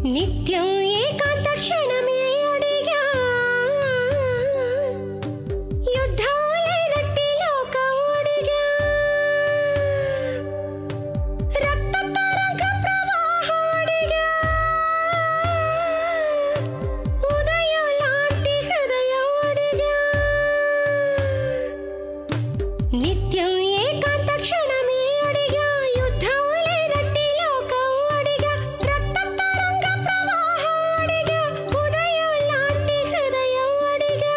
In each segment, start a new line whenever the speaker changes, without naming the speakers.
నిత్యం ఏకాంత క్షణమే అడిగా యుద్ధం లేనట్టి లోకం అడిగా రక్త తరంగ ప్రవాహం అడిగా ఉదయం లాంటి హృదయం అడిగా నిత్యం ఏకాంత క్షణమే అడిగా యుద్ధం లేనట్టి లోకం అడిగా రక్త తరంగ ప్రవాహం అడిగా ఉదయం లాంటి హృదయం అడిగా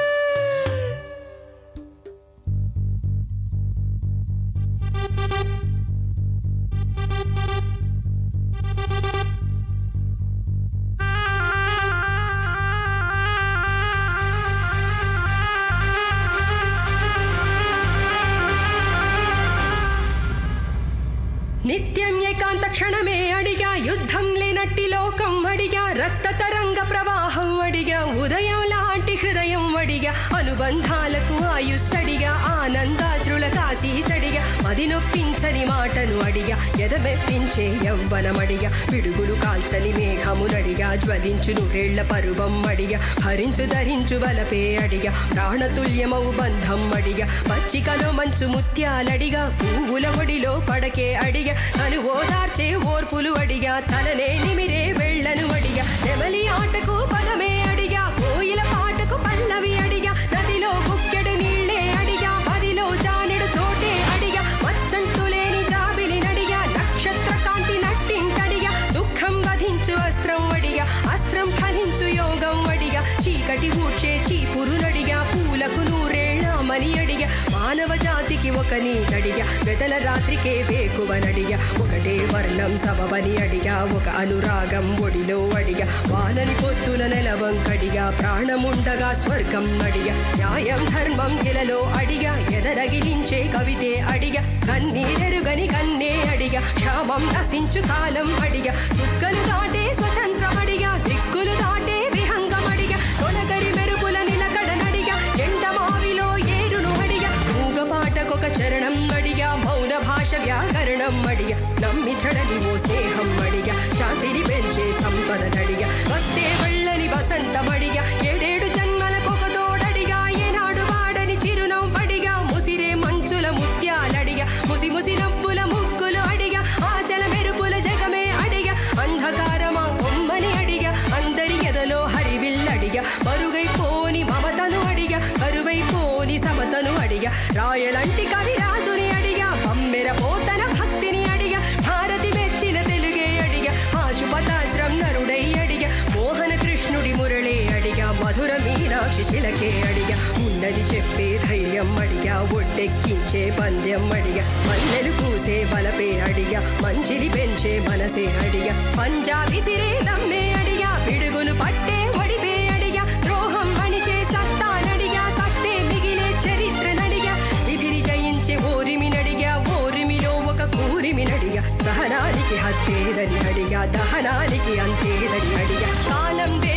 నిత్యం ఏకాంత క్షణమే అడిగా యుద్ధం లేనట్టి లోకం అడిగా రక్త తరంగ ప్రవాహం అడిగా ఉదయం లాంటి హృదయం అడిగా అనుబంధాలకు ఆయుస్సడిగా ఆనందాశ్రుల కాశీసడిగా అది నొప్పించని మాటను అడిగా ఎదమెప్పించే యవ్వనమడిగా పిడుగులు కాల్చని మేఘమునడిగా జ్వలించు నూరేళ్ల పరువం అడిగా భరించు ధరించు బలపే అడిగా ప్రాణతుల్యమౌ బంధం అడిగా పచ్చికలో మంచు ముత్యాలడిగా పువ్వుల ఒడిలో పడకే అడిగా తను ఓదార్చే ఓర్పులు అడిగా తలనే నిమిరే వెళ్ళను అడిగా నెమలి ఆటకు పదమే అడిగా కోయిల పాటకు పల్లవి అడిగా నదిలో బుక్కెడు నీళ్ళే అడిగా పదిలో జానెడు చోటే అడిగా మచ్చంటు లేని జాబిలి నడిగా నక్షత్ర కాంతి నట్టింటడిగా దుఃఖం వధించు అస్త్రం అడిగా అస్త్రం ఫలించు యోగం అడిగా చీకటి ఊడ్చే చీపురు నడిగా పూలకు నూరేళ్ళ మని అడిగా మానవ జాతికి ఒక నీటడిగా వెతల రాత్రికే వేకువనడిగా ఒకటే వర్ణం సబవని అడిగా ఒక అనురాగం ఒడిలో అడిగా వానని పొద్దున నెలవంకడిగా ప్రాణముండగా స్వర్గం అడిగా న్యాయం ధర్మం గిలలో అడిగా ఎదరగిలించే కవితే అడిగా కన్నీరెరుగని కన్నే అడిగా క్షామం నశించు కాలం అడిగా చుక్కలు దాటే స్వతంత్రం అడిగా దిక్కులు దాటే విహంగమడిగా తొలగరి మెరుపుల నిలకడనడిగా ఎండ మావిలో ఏరును అడిగా మూగపాటకొక చరణం అడిగా మౌన భాష వ్యాకరణం అడిగా నమ్మి చెడని ఓ స్నేహం అడిగా శాంతిని పెంచే సంపదనడిగా వస్తే వెళ్ళని వసంతమడిగా ఏడేడు జన్మలకొక తోడడిగా ఏనాడు వాడని చిరునవ్వడిగా ముసిరే మంచుల ముత్యాలడిగా ముసి ముసి నవ్వుల ముగ్గులు అడిగా ఆశల మెరుపుల జగమే అడిగా అంధకారమా కొమ్మని అడిగా అందరి ఎదలో హరివిల్లడిగా మరుగైపోని మమతను అడిగా కరువైపోని సమతను అడిగా రాయలంటి కవిరాజుని అడిగా పమ్మెర పోతన భక్తిని అడిగా భారతి మెచ్చిన తెలుగే అడిగా ఆశుపతాశ్రం నరుడై అడిగా మోహన కృష్ణుడి మురళే అడిగా మధుర మీనాక్షి శిలకే అడిగా ఉన్నది చెప్పే ధైర్యం అడిగా ఒడ్డెక్కించే పంద్యం అడిగా మల్లెలు పూసే బలపే అడిగా మంచిని పెంచే మనసే అడిగా పంజాబీ సిరే దమ్మే అడిగా పిడుగులు పట్టే ఒడిపే అడిగా ద్రోహం అణిచే సత్తానడిగా సస్తే మిగిలే చరిత్ర నడిగా విధిని జయించే ఓరిమి నడిగా ఓరిమిలో ఒక కూరిమి నడిగా సహనానికి హత్తేదని అడిగా దహనానికి అంతేదని అడిగా కాలం